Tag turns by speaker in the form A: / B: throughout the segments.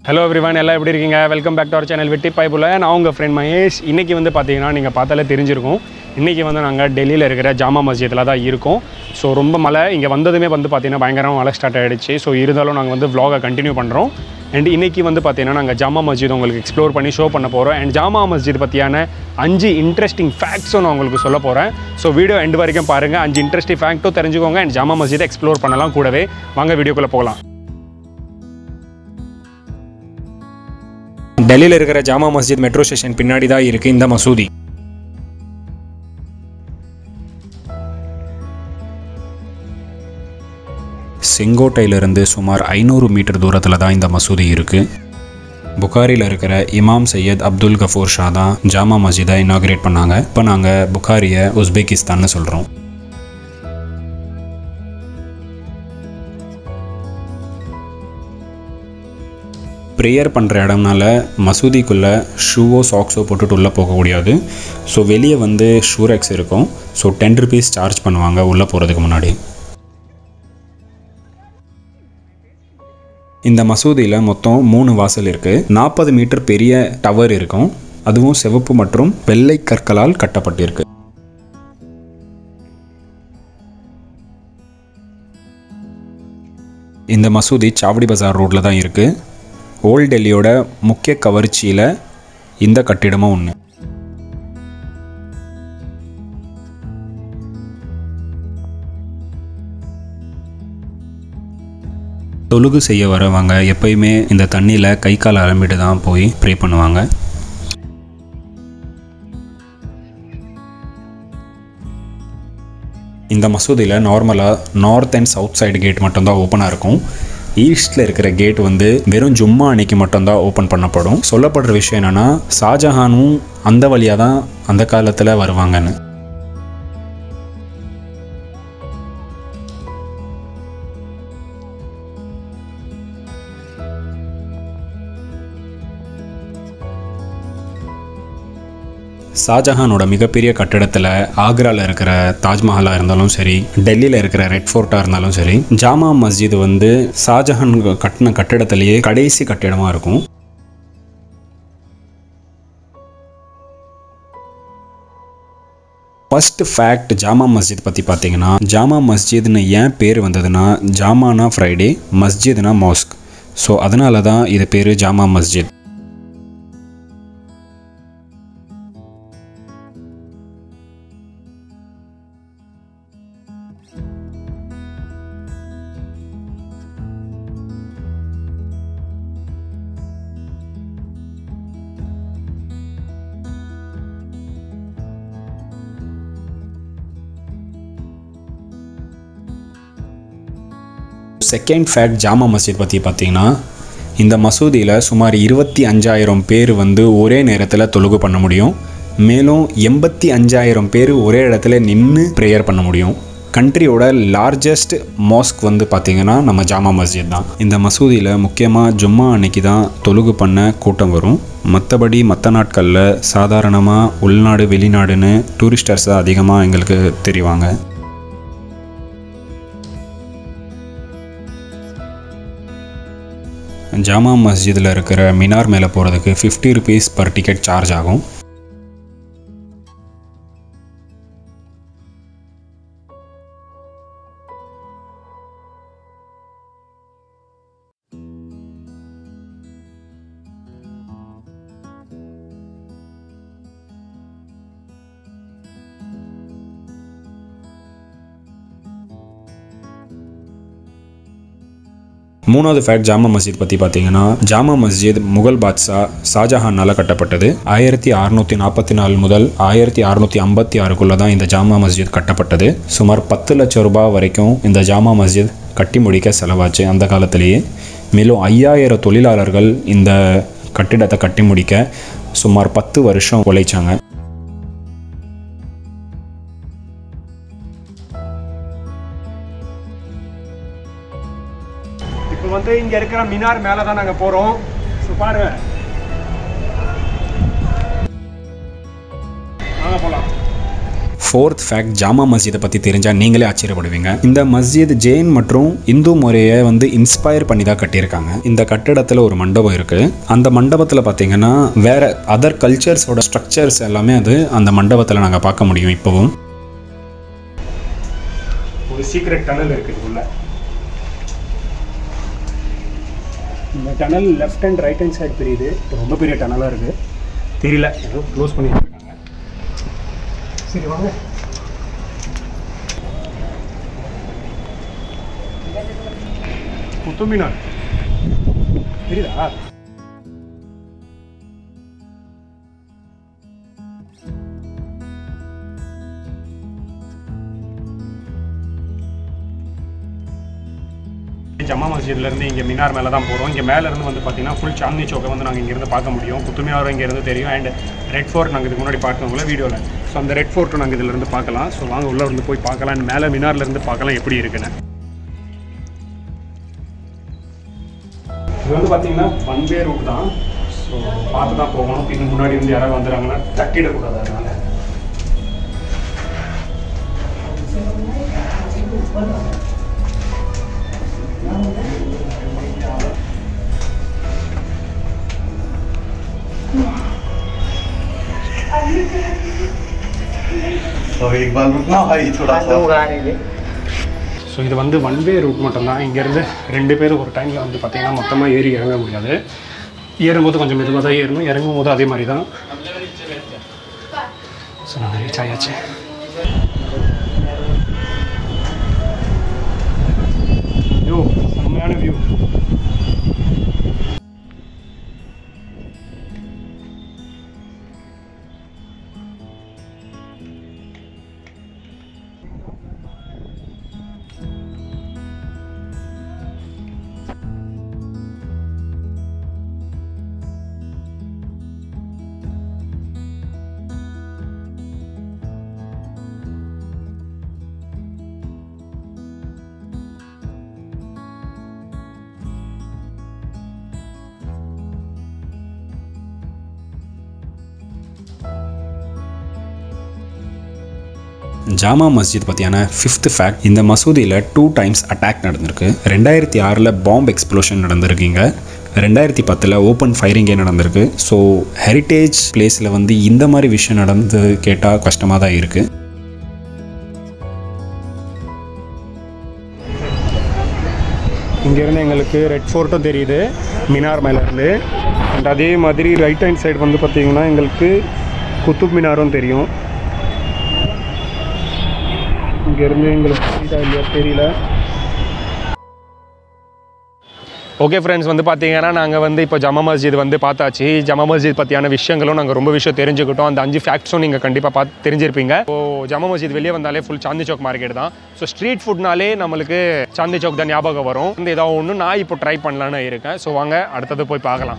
A: hello everyone எல்லாம் எப்படி இருக்கீங்க welcome back to our channel வெட்டி பாய்புல நான் உங்கள் ஃப்ரெண்ட் மகேஷ் இன்றைக்கி வந்து பார்த்தீங்கன்னா நீங்கள் பார்த்தாலே தெரிஞ்சிருக்கும் இன்றைக்கி வந்து நாங்கள் டெல்லியில் இருக்கிற ஜாமா மஸ்ஜிதில் தான் இருக்கோம் ஸோ ரொம்ப மழை இங்கே வந்ததுமே வந்து பார்த்தீங்கன்னா பயங்கரமாக மழை ஸ்டார்ட் ஆகிடுச்சு ஸோ இருந்தாலும் நாங்கள் வந்து vlog-அ கண்டினியூ பண்ணுறோம் அண்ட் இன்றைக்கி வந்து பார்த்தீங்கன்னா நாங்கள் ஜாமா மஸ்ஜித் உங்களுக்கு எக்ஸ்ப்ளோர் பண்ணி ஷோ பண்ண போகிறோம் அண்ட் ஜாமா மஸ்ஜித் பற்றியான அஞ்சு இன்ட்ரெஸ்டிங் ஃபேக்ட்ஸும் நான் உங்களுக்கு சொல்ல போகிறேன் ஸோ வீடியோ எண்டு வரைக்கும் பாருங்கள் அஞ்சு இன்ட்ரெஸ்டிங் ஃபேக்ட்டும் தெரிஞ்சுக்கோங்க அண்ட் ஜாமா மஸ்ஜிதை எக்ஸ்ப்ளோர் பண்ணலாம் கூடவே வாங்க வீடியோக்குள்ளே போகலாம் டெல்லியில் இருக்கிற ஜாமா மஸ்ஜித் மெட்ரோ ஸ்டேஷன் பின்னாடி தான் இருக்குது இந்த மசூதி
B: செங்கோட்டையிலிருந்து சுமார் ஐநூறு மீட்டர் தூரத்தில் தான் இந்த மசூதி இருக்குது புகாரியில் இருக்கிற இமாம் சையத் அப்துல் கஃபூர் ஷா தான் ஜாமா மஸ்ஜிதை இனாகிரேட் பண்ணாங்க இப்போ நாங்கள் புகாரியை உஸ்பெகிஸ்தான்னு சொல்கிறோம் ப்ரேயர் பண்ணுற இடம்னால மசூதிக்குள்ளே ஷூவோ சாக்ஸோ போட்டுட்டு உள்ளே போக முடியாது ஸோ வெளியே வந்து ஷூரெக்ஸ் இருக்கும் ஸோ டென் ருபீஸ் சார்ஜ் பண்ணுவாங்க உள்ளே போகிறதுக்கு முன்னாடி இந்த மசூதியில் மொத்தம் மூணு வாசல் இருக்குது நாற்பது மீட்டர் பெரிய டவர் இருக்கும் அதுவும் சிவப்பு மற்றும் வெள்ளை கற்களால் கட்டப்பட்டிருக்கு இந்த மசூதி சாவடி பஜார் ரோட்டில் தான் இருக்குது ஓல்ட் டெல்லியோட முக்கிய கவர்ச்சியில் இந்த கட்டிடமும் ஒன்று தொழுகு செய்ய வரவங்க எப்பயுமே இந்த தண்ணியில் கை கால் அலம்பிட்டு தான் போய் ப்ரே பண்ணுவாங்க இந்த மசூதியில் நார்மலாக north and south side gate மட்டும்தான் ஓப்பனாக இருக்கும் ஈஸ்டில் இருக்கிற கேட் வந்து வெறும் ஜும்மா அன்னைக்கு மட்டும்தான் ஓப்பன் பண்ணப்படும் சொல்லப்படுற விஷயம் என்னென்னா ஷாஜஹானும் அந்த வழியாக தான் அந்த காலத்தில் வருவாங்கன்னு ஷாஜஹானோட மிகப்பெரிய கட்டிடத்தில் ஆக்ராவில் இருக்கிற தாஜ்மஹாலாக இருந்தாலும் சரி டெல்லியில் இருக்கிற ரெட் ஃபோர்ட்டாக இருந்தாலும் சரி ஜாமா மஸ்ஜித் வந்து ஷாஜஹான் கட்டின கட்டிடத்திலேயே கடைசி கட்டிடமாக இருக்கும் ஃபர்ஸ்ட் ஃபேக்ட் ஜாமா மஸ்ஜித் பற்றி பார்த்தீங்கன்னா ஜாமா மஸ்ஜித்னு ஏன் பேர் வந்ததுன்னா ஜாமானா ஃப்ரைடே மஸ்ஜித்னா மாஸ்க் ஸோ அதனால தான் இது பேர் ஜாமா மஸ்ஜித் செகண்ட் ஃபேக்ட் ஜாமா மஸ்ஜித் பற்றி பார்த்தீங்கன்னா இந்த மசூதியில் சுமார் இருபத்தி அஞ்சாயிரம் பேர் வந்து ஒரே நேரத்தில் தொழுகு பண்ண முடியும் மேலும் எண்பத்தி அஞ்சாயிரம் பேர் ஒரே இடத்துல நின்று ப்ரேயர் பண்ண முடியும் கண்ட்ரியோட லார்ஜஸ்ட் மாஸ்க் வந்து பார்த்திங்கன்னா நம்ம ஜாமா மஸ்ஜித் தான் இந்த மசூதியில் முக்கியமாக ஜும்மா அன்னைக்கு தான் தொழுகு பண்ண கூட்டம் வரும் மற்றபடி மற்ற நாட்களில் சாதாரணமாக உள்நாடு வெளிநாடுன்னு டூரிஸ்டர்ஸ் தான் அதிகமாக எங்களுக்கு தெரிவாங்க ஜாமா மஸ்ஜிதில் இருக்கிற மினார் மேலே போகிறதுக்கு fifty rupees per ticket charge ஆகும் மூணாவது ஃபேக்ட் ஜாமா மஸ்ஜித் பற்றி பார்த்தீங்கன்னா ஜாமா மஸ்ஜித் முகல் பாத்ஷா ஷாஜஹானால் கட்டப்பட்டது ஆயிரத்தி அறுநூற்றி நாற்பத்தி நாலு முதல் ஆயிரத்தி அறுநூற்றி ஐம்பத்தி ஆறுக்குள்ளே தான் இந்த ஜாமா மஸ்ஜித் கட்டப்பட்டது சுமார் பத்து லட்சம் ரூபாய் வரைக்கும் இந்த ஜாமா மஸ்ஜித் கட்டி முடிக்க செலவாச்சு அந்த காலத்திலேயே மேலும் ஐயாயிரம் தொழிலாளர்கள் இந்த கட்டிடத்தை கட்டி முடிக்க சுமார் பத்து வருஷம் உழைச்சாங்க
A: இப்போ வந்து இங்கே இருக்கிற மினார் மேலே தான் நாங்கள் போகிறோம் ஸோ பாருங்க வாங்க போகலாம்
B: ஃபோர்த் ஃபேக்ட் ஜாமா மஸ்ஜிதை பற்றி தெரிஞ்சால் நீங்களே ஆச்சரியப்படுவீங்க இந்த மஸ்ஜித் ஜெயின் மற்றும் இந்து முறையை வந்து இன்ஸ்பயர் பண்ணி தான் கட்டியிருக்காங்க இந்த கட்டிடத்தில் ஒரு மண்டபம் இருக்குது அந்த மண்டபத்தில் பார்த்தீங்கன்னா வேற அதர் கல்ச்சர்ஸோட ஸ்ட்ரக்சர்ஸ் எல்லாமே அது அந்த மண்டபத்தில் நாங்கள் பார்க்க முடியும் இப்போவும்
A: ஒரு சீக்ரெட் டனல் இருக்குது உள்ள இந்த tunnel left and right hand side தெரியுது ரொம்ப பெரிய டனலாக இருக்குது தெரியல ஏதோ க்ளோஸ் பண்ணி வச்சிருக்காங்க சரி வாங்க குத்துமினார் தெரியுதா ஜம்மா மஸ்ஜித்லேருந்து இங்கே மினார் மேலே தான் போகிறோம் இங்கே மேலேருந்து வந்து பார்த்தீங்கன்னா ஃபுல் சாந்தி சௌக்கை வந்து நாங்கள் இங்கேருந்து பார்க்க முடியும் குத்துமினார் இங்கேருந்து தெரியும் அண்ட் ரெட் ஃபோர்ட் நாங்கள் இதுக்கு முன்னாடி பார்க்கணுங்கள வீடியோவில் ஸோ அந்த ரெட் ஃபோர்ட்டும் நாங்கள் இதிலேருந்து பார்க்கலாம் ஸோ வாங்க உள்ளே இருந்து போய் பார்க்கலாம் அண்ட் மேலே மினார்லேருந்து பார்க்கலாம் எப்படி இருக்குன்னு இது வந்து பார்த்தீங்கன்னா ஒன் வே ரூட் தான் ஸோ பார்த்து தான் போகணும் இதுக்கு முன்னாடி இருந்து யாராவது வந்துடுறாங்கன்னா தட்டிடக்கூடாது அதனால
C: तो एक बार रुकना भाई थोड़ा सा
A: ஸோ இது வந்து ஒன் வே ரூட் மட்டும்தான் இங்கேருந்து ரெண்டு பேரும் ஒரு டைமில் வந்து பார்த்தீங்கன்னா மொத்தமாக ஏறி இறங்க முடியாது ஏறும்போது கொஞ்சம் மெதுவாக தான் ஏறணும் இறங்கும் போது அதே மாதிரி தான் ஸோ நாங்கள் ரீச் ஆயாச்சு வியூ செம்மையான வியூ
B: ஜாமா மஸ்ஜித் பற்றியான ஃபிஃப்த் ஃபேக்ட் இந்த மசூதியில் டூ டைம்ஸ் அட்டாக் நடந்திருக்கு ரெண்டாயிரத்தி ஆறில் பாம்பு எக்ஸ்ப்ளோஷன் நடந்திருக்கீங்க ரெண்டாயிரத்தி பத்தில் ஓப்பன் ஃபயரிங்கே நடந்திருக்கு ஸோ ஹெரிட்டேஜ் பிளேஸில் வந்து இந்த மாதிரி விஷயம் நடந்து கேட்டால் கஷ்டமாக தான் இருக்குது
A: இங்கேருந்து எங்களுக்கு ரெட் ஃபோர்ட்டும் தெரியுது மினார் மேலேருந்து அண்ட் அதே மாதிரி ரைட் ஹேண்ட் சைடு வந்து பார்த்தீங்கன்னா எங்களுக்கு குத்துப் மினாரும் தெரியும் இங்கேருந்து எங்களுக்கு தெரியுதா இல்லையா தெரியல ஓகே ஃப்ரெண்ட்ஸ் வந்து பார்த்தீங்கன்னா நாங்கள் வந்து இப்போ ஜமா மஸ்ஜித் வந்து பார்த்தாச்சு ஜமா மஸ்ஜித் பற்றியான விஷயங்களும் நாங்கள் ரொம்ப விஷயம் தெரிஞ்சுக்கிட்டோம் அந்த அஞ்சு ஃபேக்ட்ஸும் நீங்கள் கண்டிப்பாக பார்த்து தெரிஞ்சிருப்பீங்க ஸோ ஜமா மஸ்ஜித் வெளியே வந்தாலே ஃபுல் சாந்தி சௌக் மார்க்கெட் தான் ஸோ ஸ்ட்ரீட் ஃபுட்னாலே நம்மளுக்கு சாந்தி சௌக் தான் ஞாபகம் வரும் இந்த ஏதாவது ஒன்று நான் இப்போ ட்ரை பண்ணலான்னு இருக்கேன் ஸோ வாங்க அடுத்தது போய் பார்க்கலாம்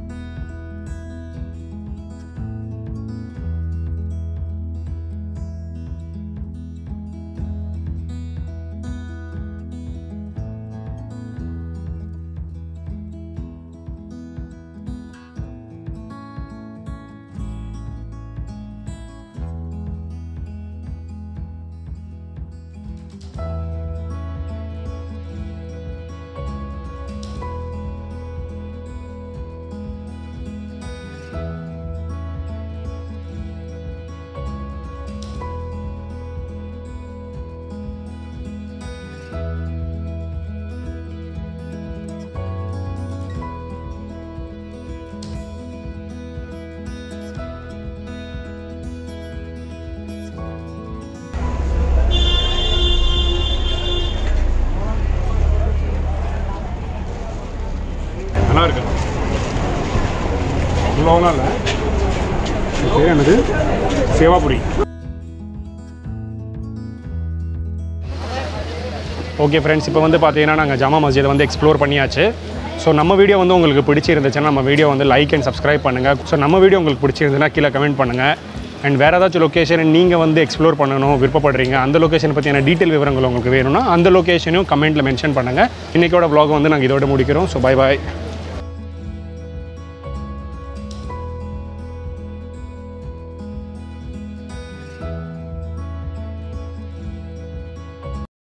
A: நல்லா இருக்கு அவ்வளோலாம் இல்லை இது பேர் என்னது சேவாபுரி ஓகே ஃப்ரெண்ட்ஸ் இப்போ வந்து பார்த்தீங்கன்னா நாங்கள் ஜாமா மஸ்ஜிதை வந்து எக்ஸ்ப்ளோர் பண்ணியாச்சு ஸோ நம்ம வீடியோ வந்து உங்களுக்கு பிடிச்சிருந்துச்சுன்னா நம்ம வீடியோ வந்து லைக் அண்ட் சப்ஸ்கிரைப் பண்ணுங்கள் ஸோ நம்ம வீடியோ உங்களுக்கு பிடிச்சிருந்துன்னா கீழே கமெண்ட் பண்ணுங்கள் அண்ட் வேறு ஏதாச்சும் லொக்கேஷன் நீங்கள் வந்து எக்ஸ்ப்ளோர் பண்ணணும் விருப்பப்படுறீங்க அந்த லொக்கேஷன் பற்றியான டீட்டெயில் விவரங்கள் உங்களுக்கு வேணும்னா அந்த லொக்கேஷனையும் கமெண்ட்டில் மென்ஷன் பண்ணுங்கள் இன்றைக்கோட vlog வந்து நாங்கள் இதோட முடிக்கிறோம் ஸோ பை பாய்